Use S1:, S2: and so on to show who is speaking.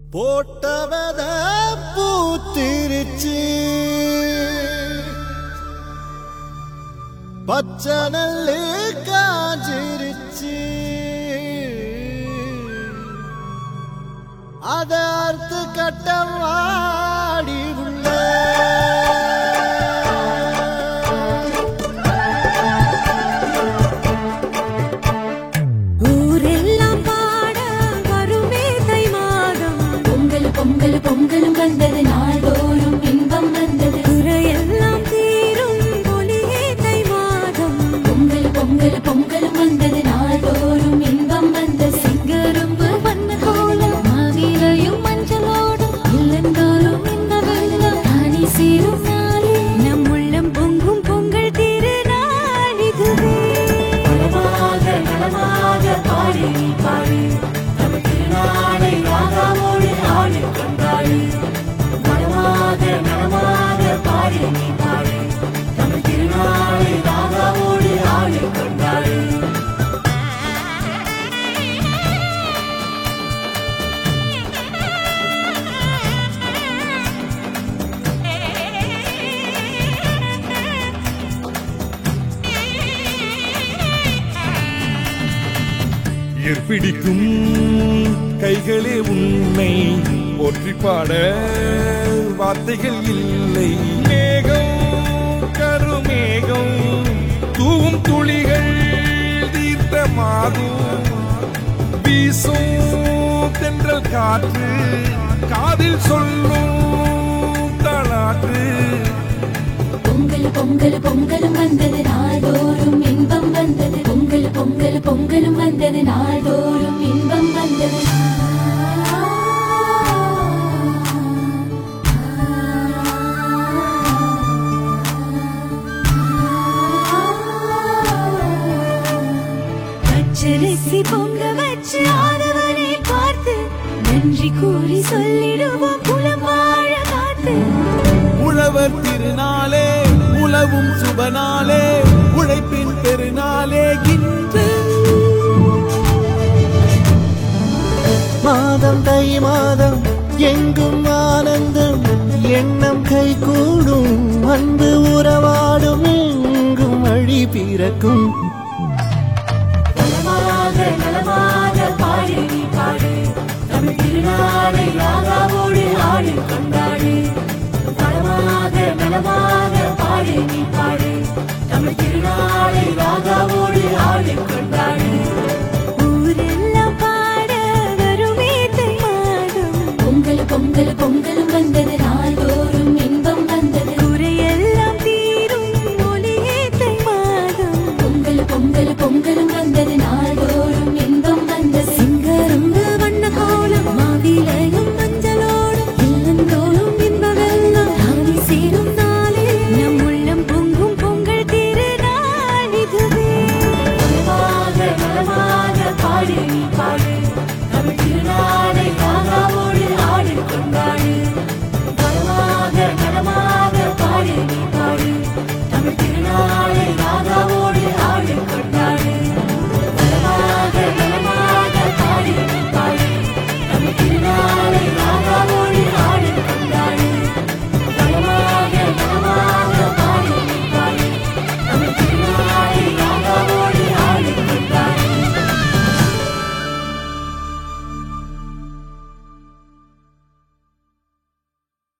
S1: போட்டவத பூத்திருச்சு பச்சை நல்லு காஞ்சிருச்சு அத அறுத்து கட்டம் வாடி உள்ள
S2: ஊரெல்லாம் பாட வருமே தை மாதம்
S3: பொங்கல் பொங்கல் பொங்கலும் வந்தது நாள்தோறும் இன்பம் வந்தது
S2: குறையெல்லாம் தீரும் ஒளியே தை மாதம்
S3: பொங்கல் பொங்கல் பொங்கலும் வந்தது நாள்தோறும் இன்பம் வந்தது சிங்கரும்பு வண்ண கோலம் மாவிலையும் மஞ்சளோடும் இல்லந்தோறும் இந்த வெள்ளம் தானி சேரும் நாளே
S2: நம் உள்ளம் பொங்கும் பொங்கல் திருநாள் இதுவே
S3: நலமாக நலமாக பாடி நீ பாடி தமிழ் திருநாளை ராகாவோடு ஆடி கொண்டாடி நலமாக நலமாக பாடி நீ பாடி தமிழ் திருநாளை ராகாவோடு ஆடி கொண்டாடி
S4: பிடிக்கும் கைகளே உன்னை போற்றி பாட வார்த்தைகள் இல்லை மேகம் கருமேகம் தூவும் துளிகள் தீர்த்தமாகும் வீசும் தென்றல் காற்று காதில் சொல்லும் தளாற்று
S3: பொங்கல் பொங்கல் பொங்கலும் வந்தது நாள்தோறும் இன்பம் வந்தது பொங்கல் பொங்கல் பொங்கலும் வந்தது நாள்தோறும் இன்பம் வந்தது
S2: பச்சரிசி பொங்க வச்சு ஆதவனை பார்த்து நன்றி கூறி சொல்லிடுவோம் குலம் வாழ காத்து
S1: உழவர் திருநாளே உழவும் சுபநாளே உழைப்பின் பெருநாளே இன்று மாதம் தை மாதம் எங்கும் ஆனந்தம் எண்ணம் கை கூடும் அன்பு உறவாடும் எங்கும் வழி பிறக்கும்
S3: நலமாக நலமாக பாடி நீ பாடு தமிழ் திருநாளை ராகாவோடு ஆடி கொண்டாடு நலமாக நலமாக பாடி நீ பாடு தமிழ் திருநாளை ராகாவோடு ஆடி கொண்டாடு
S2: ஊரெல்லாம் பாட வருமே தை மாதம்
S3: பொங்கல் பொங்கல் பொங்கல்